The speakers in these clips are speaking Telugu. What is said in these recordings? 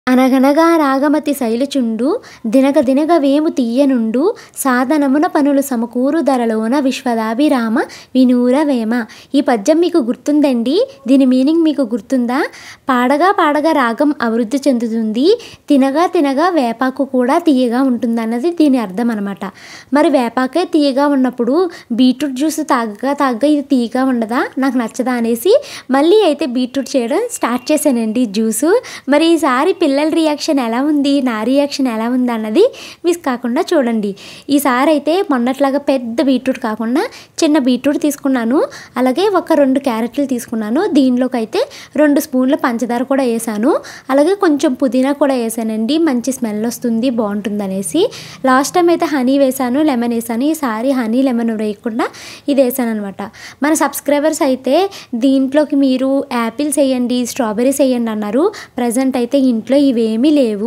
అనగనగా రాగమతి శైలచుండు దినగ దినగ వేము తీయనుండు సాధనమున పనులు సమకూరు ధరలోన విశ్వదాభిరామ వినూర వేమ ఈ పద్యం మీకు గుర్తుందండి దీని మీనింగ్ మీకు గుర్తుందా పాడగా పాడగా రాగం అభివృద్ధి చెందుతుంది తినగా తినగా వేపాకు కూడా తీయగా ఉంటుందన్నది దీని అర్థం అనమాట మరి వేపాకే తీయగా ఉన్నప్పుడు బీట్రూట్ జ్యూస్ తాగగా తాగగా ఇది తీయగా ఉండదా నాకు నచ్చదా అనేసి మళ్ళీ అయితే బీట్రూట్ చేయడం స్టార్ట్ చేశానండి జ్యూసు మరి ఈసారి పిల్లల రియాక్షన్ ఎలా ఉంది నా రియాక్షన్ ఎలా ఉంది అన్నది మిస్ కాకుండా చూడండి ఈసారి అయితే మొన్నట్లాగా పెద్ద బీట్రూట్ కాకుండా చిన్న బీట్రూట్ తీసుకున్నాను అలాగే ఒక రెండు క్యారెట్లు తీసుకున్నాను దీనిలోకి అయితే రెండు స్పూన్ల పంచదార కూడా వేసాను అలాగే కొంచెం పుదీనా కూడా వేసానండి మంచి స్మెల్ వస్తుంది బాగుంటుంది అనేసి లాస్ట్ టైం అయితే హనీ వేసాను లెమన్ వేసాను ఈసారి హనీ లెమన్ వేయకుండా ఇది వేసాను అనమాట మన సబ్స్క్రైబర్స్ అయితే దీంట్లోకి మీరు యాపిల్స్ వేయండి స్ట్రాబెర్రీస్ వేయండి అన్నారు ప్రజెంట్ అయితే ఇంట్లో ఇవేమీ లేవు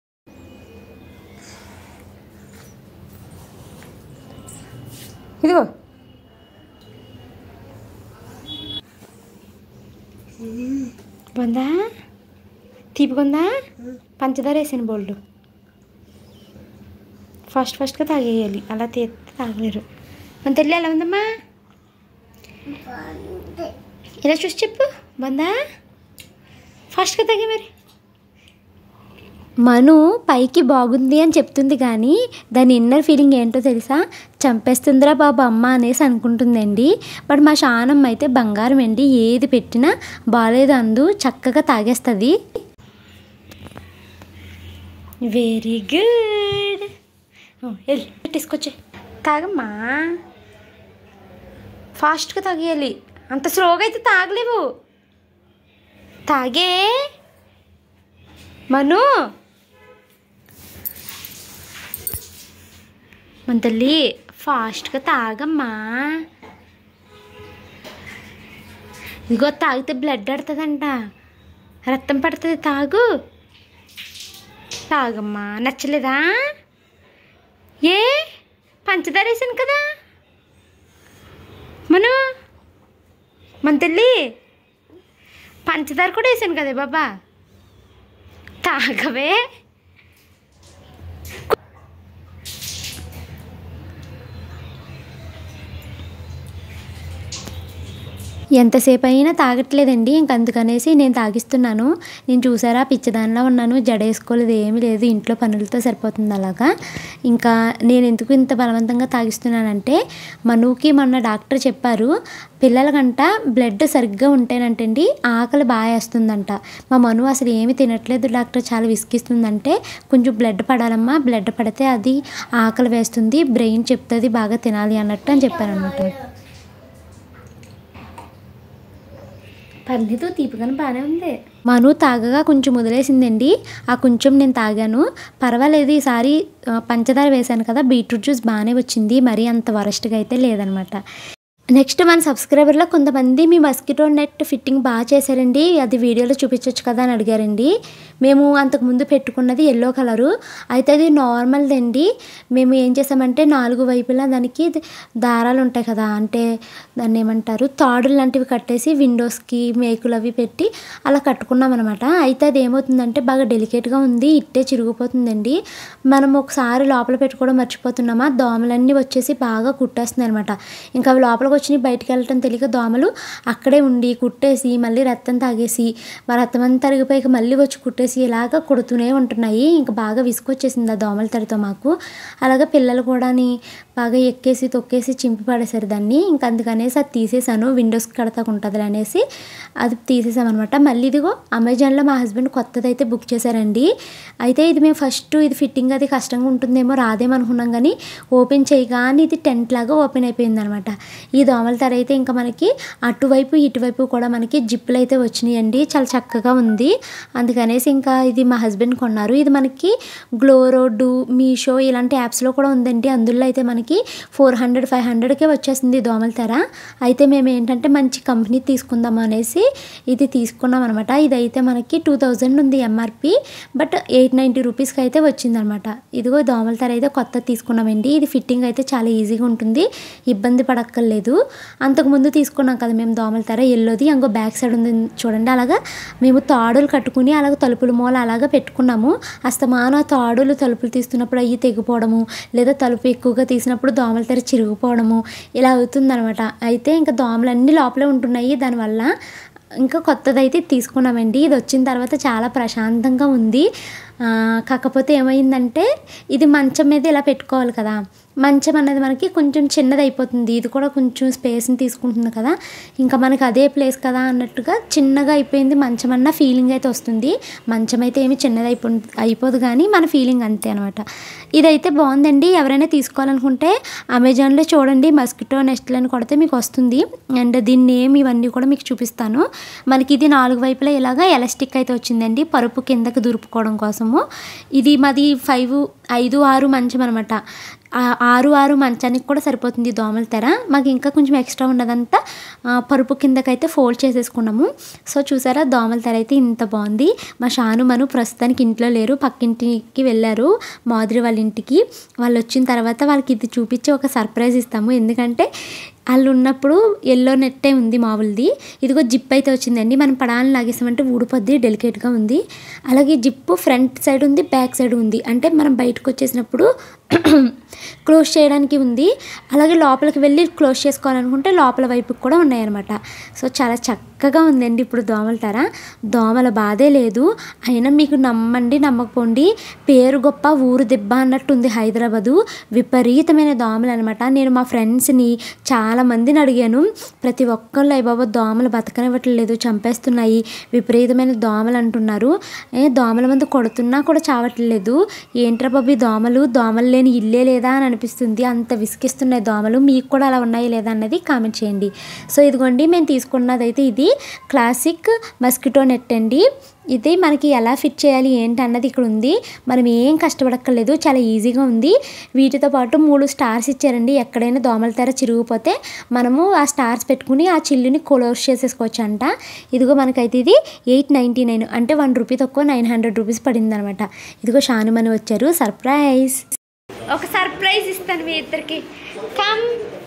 ఇదిగో బొందా తీపికొందా పంచదార వేసాను బోల్డ్ ఫస్ట్ ఫస్ట్గా తాగేయాలి అలా తీస్తే తాగలేరు మన తెల్లి ఎలా ఉందమ్మా ఇలా చూసి చెప్పు బందా ఫాస్ట్గా తాగే మరి మను పైకి బాగుంది అని చెప్తుంది కానీ దాని ఇన్నర్ ఫీలింగ్ ఏంటో తెలుసా చంపేస్తుందిరా బాబు అమ్మ అనేసి అనుకుంటుందండి బట్ మా శానమ్మ అయితే బంగారం అండి ఏది పెట్టినా బాగాలేదు అందు చక్కగా తాగేస్తుంది వెరీ గుడ్ వెళ్ళి తీసుకొచ్చే తాగమ్మా ఫాస్ట్గా తాగేయాలి అంత స్లోగా అయితే తాగలేవు తాగే మను మన తల్లి ఫాస్ట్గా తాగమ్మా ఇదిగో తాగితే బ్లడ్ ఆడుతుందంట రక్తం పడుతుంది తాగు తాగమ్మా నచ్చలేదా ఏ పంచదార వేసాను కదా మను మన తల్లి పంచదార కూడా వేసాను కదా బాబా తాగవే ఎంతసేపు అయినా తాగట్లేదండి ఇంక అందుకనేసి నేను తాగిస్తున్నాను నేను చూసారా పిచ్చిదానిలా ఉన్నాను జడ వేసుకోలేదు ఏమీ లేదు ఇంట్లో పనులతో సరిపోతుంది అలాగా ఇంకా నేను ఎందుకు ఇంత బలవంతంగా తాగిస్తున్నానంటే మనుకి మొన్న డాక్టర్ చెప్పారు పిల్లలకంట బ్లడ్ సరిగ్గా ఉంటేనంటండి ఆకలి బాగా వేస్తుందంట మా మను అసలు ఏమీ తినట్లేదు డాక్టర్ చాలా విసిగిస్తుందంటే కొంచెం బ్లడ్ పడాలమ్మా బ్లడ్ పడితే అది ఆకలి వేస్తుంది బ్రెయిన్ చెప్తుంది బాగా తినాలి అన్నట్టు అని చెప్పాను అనమాట పర్లేదు తీపిగానే బాగానే ఉంది మను తాగగా కొంచెం వదిలేసిందండి ఆ కొంచెం నేను తాగాను పర్వాలేదు ఈసారి ఆ, పంచదార వేశాను కదా బీట్రూట్ జ్యూస్ బాగానే వచ్చింది మరీ అంత వరస్ట్గా అయితే లేదనమాట నెక్స్ట్ మన సబ్స్క్రైబర్లో కొంతమంది మీ మస్కిటో నెట్ ఫిట్టింగ్ బాగా చేశారండి అది వీడియోలో చూపించవచ్చు కదా అని అడిగారండి మేము అంతకుముందు పెట్టుకున్నది ఎల్లో కలరు అయితే అది నార్మల్ది అండి మేము ఏం చేసామంటే నాలుగు వైపులా దానికి దారాలు ఉంటాయి కదా అంటే దాన్ని ఏమంటారు తాడులు లాంటివి కట్టేసి విండోస్కి మేకులు అవి పెట్టి అలా కట్టుకున్నాం అనమాట అయితే అది ఏమవుతుందంటే బాగా డెలికేట్గా ఉంది ఇట్టే చిరిగిపోతుందండి మనం ఒకసారి లోపల పెట్టుకోవడం మర్చిపోతున్నామా దోమలన్నీ వచ్చేసి బాగా కుట్టేస్తున్నాయి అనమాట ఇంకా అవి లోపలికి వచ్చి బయటికి వెళ్ళటం తెలియక దోమలు అక్కడే ఉండి కుట్టేసి మళ్ళీ రక్తం తాగేసి మా రక్తం అంతా తరిగిపోయాక మళ్ళీ వచ్చి కుట్టేసి ఇలాగ కొడుతూనే ఉంటున్నాయి ఇంకా బాగా విసుకొచ్చేసింది ఆ దోమల తడితో మాకు అలాగే పిల్లలు కూడాని బాగా ఎక్కేసి తొక్కేసి చింపి పడేశారు దాన్ని ఇంకా అందుకనేసి అది తీసేసాను విండోస్కి కడతాకు ఉంటుంది అనేసి అది తీసేసామన్నమాట మళ్ళీ ఇదిగో అమెజాన్లో మా హస్బెండ్ కొత్తది అయితే బుక్ చేశారండి అయితే ఇది మేము ఫస్ట్ ఇది ఫిట్టింగ్ అది కష్టంగా ఉంటుందేమో రాదేమో అనుకున్నాం కానీ ఓపెన్ చేయగానే ఇది టెంట్ లాగా ఓపెన్ అయిపోయింది అనమాట ఈ దోమల తర అయితే ఇంకా మనకి అటువైపు ఇటువైపు కూడా మనకి జిప్పులు అయితే వచ్చినాయండి చాలా చక్కగా ఉంది అందుకనేసి ఇంకా ఇది మా హస్బెండ్ కొన్నారు ఇది మనకి గ్లో రోడ్డు మీషో ఇలాంటి యాప్స్లో కూడా ఉందండి అందులో అయితే మనకి ఫోర్ హండ్రెడ్ ఫైవ్ హండ్రెడ్కే వచ్చేసింది ఈ దోమల తెర అయితే మేము ఏంటంటే మంచి కంపెనీ తీసుకుందాం అనేసి ఇది తీసుకున్నాం అనమాట ఇదైతే మనకి టూ థౌజండ్ ఉంది ఎంఆర్పి బట్ ఎయిట్ నైంటీ రూపీస్కి అయితే వచ్చిందనమాట ఇదిగో దోమల తెర అయితే కొత్త తీసుకున్నామండి ఇది ఫిట్టింగ్ అయితే చాలా ఈజీగా ఉంటుంది ఇబ్బంది పడక్కర్లేదు అంతకుముందు తీసుకున్నాం కదా మేము దోమల తెర ఎల్లోది ఇంకో బ్యాక్ సైడ్ ఉంది చూడండి అలాగా మేము తాడులు కట్టుకుని అలాగ తలుపులు మూల మూల అలాగా పెట్టుకున్నాము అస్తమాన తాడులు తలుపులు తీస్తున్నప్పుడు అవి తెగిపోవడము లేదా తలుపు ఎక్కువగా తీసినప్పుడు దోమల తెర చిరిగిపోవడము ఇలా అవుతుందనమాట అయితే ఇంకా దోమలన్నీ లోపలే ఉంటున్నాయి దానివల్ల ఇంకా కొత్తదైతే తీసుకున్నామండి ఇది వచ్చిన తర్వాత చాలా ప్రశాంతంగా ఉంది ఆ, కాకపోతే ఏమైందంటే ఇది మంచం మీద ఇలా పెట్టుకోవాలి కదా మంచం అన్నది మనకి కొంచెం చిన్నది అయిపోతుంది ఇది కూడా కొంచెం స్పేస్ని తీసుకుంటుంది కదా ఇంకా మనకి అదే ప్లేస్ కదా అన్నట్టుగా చిన్నగా అయిపోయింది మంచం అన్న ఫీలింగ్ అయితే వస్తుంది మంచం అయితే ఏమి చిన్నది అయిపో అయిపోదు కానీ మన ఫీలింగ్ అంతే అనమాట ఇదైతే బాగుందండి ఎవరైనా తీసుకోవాలనుకుంటే అమెజాన్లో చూడండి మస్కిటో నెస్ట్లు అని కొడితే మీకు వస్తుంది అండ్ దీని నేమ్ ఇవన్నీ కూడా మీకు చూపిస్తాను మనకి ఇది నాలుగు వైపులా ఇలాగా ఎలాస్టిక్ అయితే వచ్చిందండి పరుపు కిందకి దురుపుకోవడం కోసము ఇది మాది ఫైవ్ ఐదు ఆరు మంచం అనమాట ఆ- ఆరు ఆరు మంచానికి కూడా సరిపోతుంది ఈ దోమల తెర మాకు ఇంకా కొంచెం ఎక్స్ట్రా ఉన్నదంతా ఆ, పరుపు కిందకైతే ఫోల్డ్ చేసేసుకున్నాము సో చూసారా దోమల తెర అయితే ఇంత బాగుంది మా షాను మను ప్రస్తుతానికి ఇంట్లో లేరు పక్కింటికి వెళ్ళారు మాధురి వాళ్ళ ఇంటికి వాళ్ళు వచ్చిన తర్వాత వాళ్ళకి ఇది చూపించి ఒక సర్ప్రైజ్ ఇస్తాము ఎందుకంటే వాళ్ళు ఉన్నప్పుడు ఎల్లో నెట్టే ఉంది మామూలుది ఇదిగో జిప్ అయితే వచ్చిందండి మనం పడాలని లాగేసామంటే ఊడిపోద్ది డెలికేట్గా ఉంది అలాగే జిప్పు ఫ్రంట్ సైడ్ ఉంది బ్యాక్ సైడ్ ఉంది అంటే మనం బయటకు వచ్చేసినప్పుడు క్లోజ్ చేయడానికి ఉంది అలాగే లోపలికి వెళ్ళి క్లోజ్ చేసుకోవాలనుకుంటే లోపల వైపుకి కూడా ఉన్నాయన్నమాట సో చాలా చక్కగా ఉందండి ఇప్పుడు దోమల తర దోమల బాధే లేదు అయినా మీకు నమ్మండి నమ్మకపోండి పేరు గొప్ప ఊరు దెబ్బ అన్నట్టు ఉంది హైదరాబాదు విపరీతమైన దోమలు అనమాట నేను మా ఫ్రెండ్స్ని చాలా మందిని అడిగాను ప్రతి ఒక్కళ్ళు అయ్య బాబా దోమలు బతకనివ్వట్లేదు చంపేస్తున్నాయి విపరీతమైన దోమలు అంటున్నారు ఏ దోమల మందు కొడుతున్నా కూడా చావట్లేదు ఏంట్రా బాబు ఈ దోమలు దోమలు లేని ఇల్లే లేదా అని అనిపిస్తుంది అంత విసిగిస్తున్నాయి దోమలు మీకు కూడా అలా ఉన్నాయి లేదా అన్నది కామెంట్ చేయండి సో ఇదిగోండి మేము తీసుకున్నదైతే ఇది క్లాసిక్ మస్కిటో నెట్ అండి ఇది మనకి ఎలా ఫిట్ చేయాలి ఏంటి అన్నది ఇక్కడ ఉంది మనం ఏం కష్టపడక్కర్లేదు చాలా ఈజీగా ఉంది వీటితో పాటు మూడు స్టార్స్ ఇచ్చారండి ఎక్కడైనా దోమల తెర చిరిగిపోతే మనము ఆ స్టార్స్ పెట్టుకుని ఆ చిల్లుని క్లోజ్ చేసేసుకోవచ్చు అంట ఇదిగో మనకైతే ఇది ఎయిట్ నైంటీ నైన్ అంటే వన్ రూపీ తక్కువ నైన్ హండ్రెడ్ రూపీస్ పడింది అనమాట ఇదిగో షానుమని వచ్చారు సర్ప్రైజ్ ఒక సర్ప్రైజ్ ఇస్తాను మీ ఇద్దరికి కమ్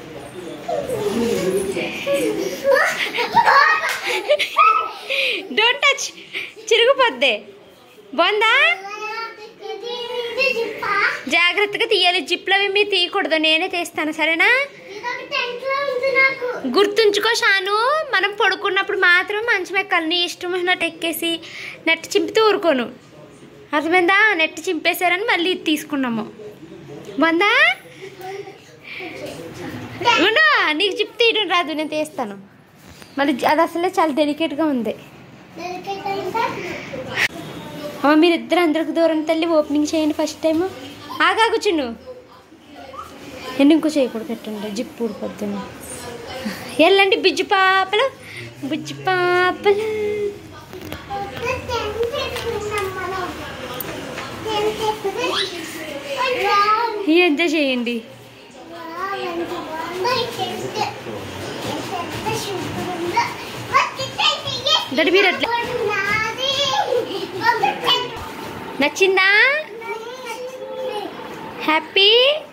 డోంట్ టచ్ చిరిగిపోద్ది బాగుందా జాగ్రత్తగా తీయాలి జిప్లు అవి మీరు తీయకూడదు నేనే తీస్తాను సరేనా గుర్తుంచుకో షాను మనం పడుకున్నప్పుడు మాత్రం మంచం ఎక్కాలి నీ ఇష్టం వచ్చినట్టు ఎక్కేసి నెట్ చింపితే ఊరుకోను అర్థమైందా నెట్ చింపేశారని మళ్ళీ ఇది తీసుకున్నాము బాగుందా అవునా నీకు జిప్ తీయడం రాదు నేను తీస్తాను మళ్ళీ జ- అది అసలే చాలా డెలికేట్గా ఉంది అమ్మ మీరిద్దరు అందరికి దూరం తల్లి ఓపెనింగ్ చేయండి ఫస్ట్ టైం ఆగా కూర్చుండు ఎన్ని ఇంకో చేయకూడదు పెట్టండి జిప్పు ఊడిపోద్దును వెళ్ళండి బుజ్జి పాపలు బుజ్జి పాపలు ఎంజాయ్ చేయండి దడి మీరు అట్లా నచ్చిందా హ్యాపీ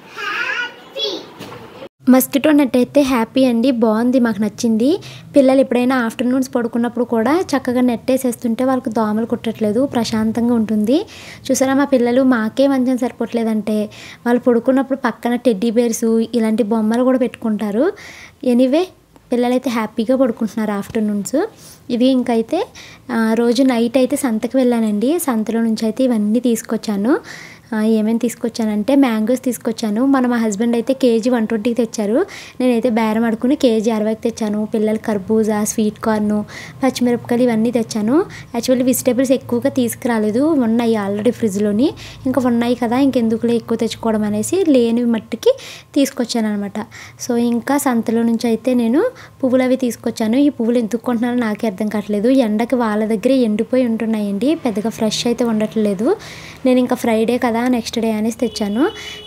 మస్కిటో నెట్ అయితే హ్యాపీ అండి బాగుంది మాకు నచ్చింది పిల్లలు ఎప్పుడైనా ఆఫ్టర్నూన్స్ పడుకున్నప్పుడు కూడా చక్కగా నెట్ వేసేస్తుంటే వాళ్ళకి దోమలు కుట్టట్లేదు ప్రశాంతంగా ఉంటుంది చూసారా మా పిల్లలు మాకే మంచం సరిపోవట్లేదంటే వాళ్ళు పడుకున్నప్పుడు పక్కన టెడ్డీ బేర్స్ ఇలాంటి బొమ్మలు కూడా పెట్టుకుంటారు ఎనీవే పిల్లలైతే హ్యాపీగా పడుకుంటున్నారు ఆఫ్టర్నూన్స్ ఇది ఇంకైతే ఆ, రోజు నైట్ అయితే సంతకు వెళ్ళానండి సంతలో నుంచి అయితే ఇవన్నీ తీసుకొచ్చాను ఆ, ఏమేమి తీసుకొచ్చానంటే మ్యాంగోస్ తీసుకొచ్చాను మన మా హస్బెండ్ అయితే కేజీ వన్ ట్వంటీకి తెచ్చారు నేనైతే బేరం ఆడుకుని కేజీ అరవైకి తెచ్చాను పిల్లల కర్బూజా స్వీట్ కార్న్ పచ్చిమిరపకాయలు ఇవన్నీ తెచ్చాను యాక్చువల్లీ వెజిటేబుల్స్ ఎక్కువగా తీసుకురాలేదు ఉన్నాయి ఆల్రెడీ ఫ్రిడ్జ్లోని ఇంకా ఉన్నాయి కదా ఇంకెందుకులే ఎక్కువ తెచ్చుకోవడం అనేసి లేని మట్టికి తీసుకొచ్చాను అనమాట సో ఇంకా సంతలో నుంచి అయితే నేను పువ్వులు అవి తీసుకొచ్చాను ఈ పువ్వులు ఎందుకు కొంటున్నానో నాకే అర్థం కావట్లేదు ఎండకి వాళ్ళ దగ్గరే ఎండిపోయి ఉంటున్నాయండి పెద్దగా ఫ్రెష్ అయితే ఉండట్లేదు నేను ఇంకా ఫ్రైడే కదా నెక్స్ట్ డే అనేసి తెచ్చాను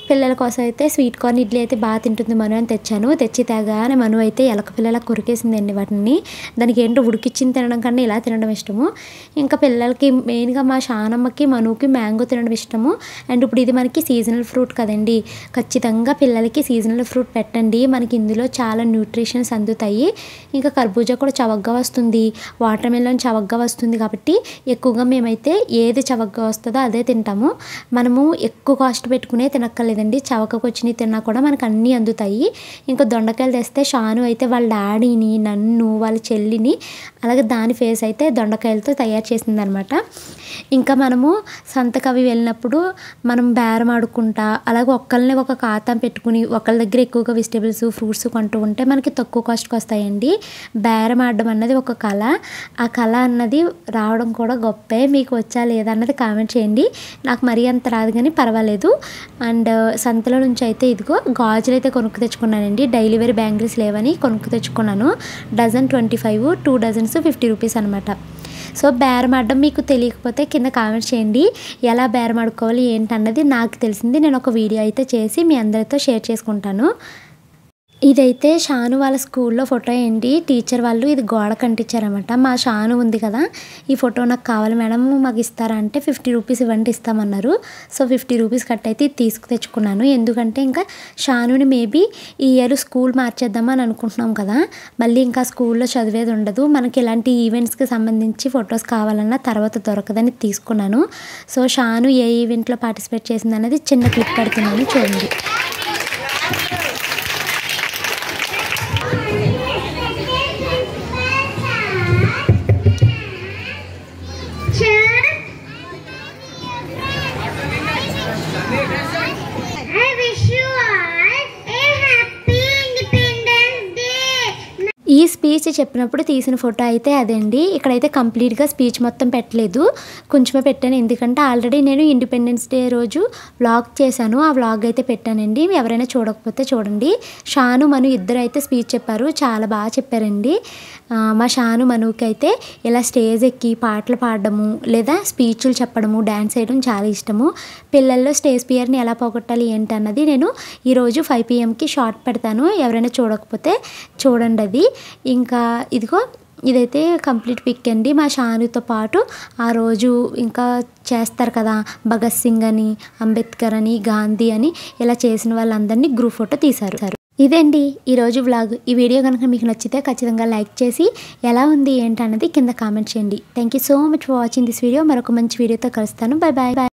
పిల్లల కోసం అయితే స్వీట్ కార్న్ ఇడ్లీ అయితే బాగా తింటుంది మను అని తెచ్చాను తెచ్చి తేగానే మను అయితే ఎలక పిల్లల కొరికేసిందండి వాటిని దానికి ఏంటో ఉడికిచ్చిన తినడం కన్నా ఇలా తినడం ఇష్టము ఇంకా పిల్లలకి మెయిన్గా మా షానమ్మకి మనుకి మ్యాంగో తినడం ఇష్టము అండ్ ఇప్పుడు ఇది మనకి సీజనల్ ఫ్రూట్ కదండి ఖచ్చితంగా పిల్లలకి సీజనల్ ఫ్రూట్ పెట్టండి మనకి ఇందులో చాలా న్యూట్రిషన్స్ అందుతాయి ఇంకా కర్బూజా కూడా చవగ్గా వస్తుంది వాటర్ మెలన్ చవగ్గా వస్తుంది కాబట్టి ఎక్కువగా మేమైతే ఏది చవగ్గా వస్తుందో అదే తింటాము మనము ఎక్కువ కాస్ట్ పెట్టుకునే తినక్కర్లేదండి చవకకు వచ్చినవి తిన్నా కూడా మనకు అన్నీ అందుతాయి ఇంకా దొండకాయలు తెస్తే షాను అయితే వాళ్ళ డాడీని నన్ను వాళ్ళ చెల్లిని అలాగే దాని ఫేస్ అయితే దొండకాయలతో తయారు చేసిందనమాట ఇంకా మనము సంతకు అవి వెళ్ళినప్పుడు మనం బేరం ఆడుకుంటా అలాగే ఒక్కళ్ళని ఒక ఖాతా పెట్టుకుని ఒకళ్ళ దగ్గర ఎక్కువగా వెజిటేబుల్స్ ఫ్రూట్స్ కొంటూ ఉంటే మనకి తక్కువ కాస్ట్కి వస్తాయండి బేరం ఆడడం అన్నది ఒక కళ ఆ కళ అన్నది రావడం కూడా గొప్పే మీకు వచ్చా లేదా అన్నది కామెంట్ చేయండి నాకు మరీ అంత రాదు కానీ పర్వాలేదు అండ్ సంతలో నుంచి అయితే ఇదిగో గాజులు అయితే కొనుక్కు తెచ్చుకున్నానండి డైలీ వేర్ బ్యాంగిల్స్ లేవని కొనుక్కు తెచ్చుకున్నాను dozen twenty five two dozens fifty rupees అనమాట సో బేరం ఆడడం మీకు తెలియకపోతే కింద కామెంట్ చేయండి ఎలా బేరం ఆడుకోవాలి ఏంటన్నది నాకు తెలిసింది నేను ఒక వీడియో అయితే చేసి మీ అందరితో షేర్ చేసుకుంటాను ఇదైతే షాను వాళ్ళ స్కూల్లో ఫోటో ఏంటి టీచర్ వాళ్ళు ఇది గోడ కంటించారనమాట మా షాను ఉంది కదా ఈ ఫోటో నాకు కావాలి మేడం మాకు ఇస్తారా అంటే ఫిఫ్టీ రూపీస్ ఇవ్వండి ఇస్తామన్నారు సో ఫిఫ్టీ రూపీస్ కట్ అయితే ఇది తీసుకు తెచ్చుకున్నాను ఎందుకంటే ఇంకా షానుని మేబీ ఈ ఇయర్ స్కూల్ మార్చేద్దామని అనుకుంటున్నాం కదా మళ్ళీ ఇంకా స్కూల్లో చదివేది ఉండదు మనకి ఇలాంటి ఈవెంట్స్కి సంబంధించి ఫొటోస్ కావాలన్నా తర్వాత దొరకదని తీసుకున్నాను సో షాను ఏ ఈవెంట్లో పార్టిసిపేట్ చేసింది అనేది చిన్న క్లిప్ పెడుతున్నాను చూడండి I wish you all a happy Independence Day. ఈ స్పీచ్ చెప్పినప్పుడు తీసిన ఫోటో అయితే అదండి ఇక్కడైతే కంప్లీట్గా స్పీచ్ మొత్తం పెట్టలేదు కొంచెమే పెట్టాను ఎందుకంటే ఆల్రెడీ నేను ఇండిపెండెన్స్ డే రోజు వ్లాగ్ చేశాను ఆ వ్లాగ్ అయితే పెట్టానండి ఎవరైనా చూడకపోతే చూడండి షాను మను ఇద్దరు అయితే స్పీచ్ చెప్పారు చాలా బాగా చెప్పారండి ఆ, మా షాను మనుకి అయితే ఇలా స్టేజ్ ఎక్కి పాటలు పాడడము లేదా స్పీచ్లు చెప్పడము డ్యాన్స్ చేయడం చాలా ఇష్టము పిల్లల్లో స్టేజ్ ఫియర్ని ఎలా పోగొట్టాలి ఏంటి అన్నది నేను ఈరోజు ఫైవ్ పిఎంకి షార్ట్ పెడతాను ఎవరైనా చూడకపోతే చూడండి అది ఇంకా ఇదిగో ఇదైతే కంప్లీట్ పిక్ అండి మా షానుతో పాటు ఆ రోజు ఇంకా చేస్తారు కదా భగత్ సింగ్ అని అంబేద్కర్ అని గాంధీ అని ఇలా చేసిన వాళ్ళందరినీ గ్రూప్ ఫోటో తీశారు ఇదండి ఈరోజు వ్లాగ్ ఈ వీడియో కనుక మీకు నచ్చితే ఖచ్చితంగా లైక్ చేసి ఎలా ఉంది ఏంటన్నది కింద కామెంట్ చేయండి thank you so much for watching this video మరొక మంచి వీడియోతో కలుస్తాను బై బాయ్ బాయ్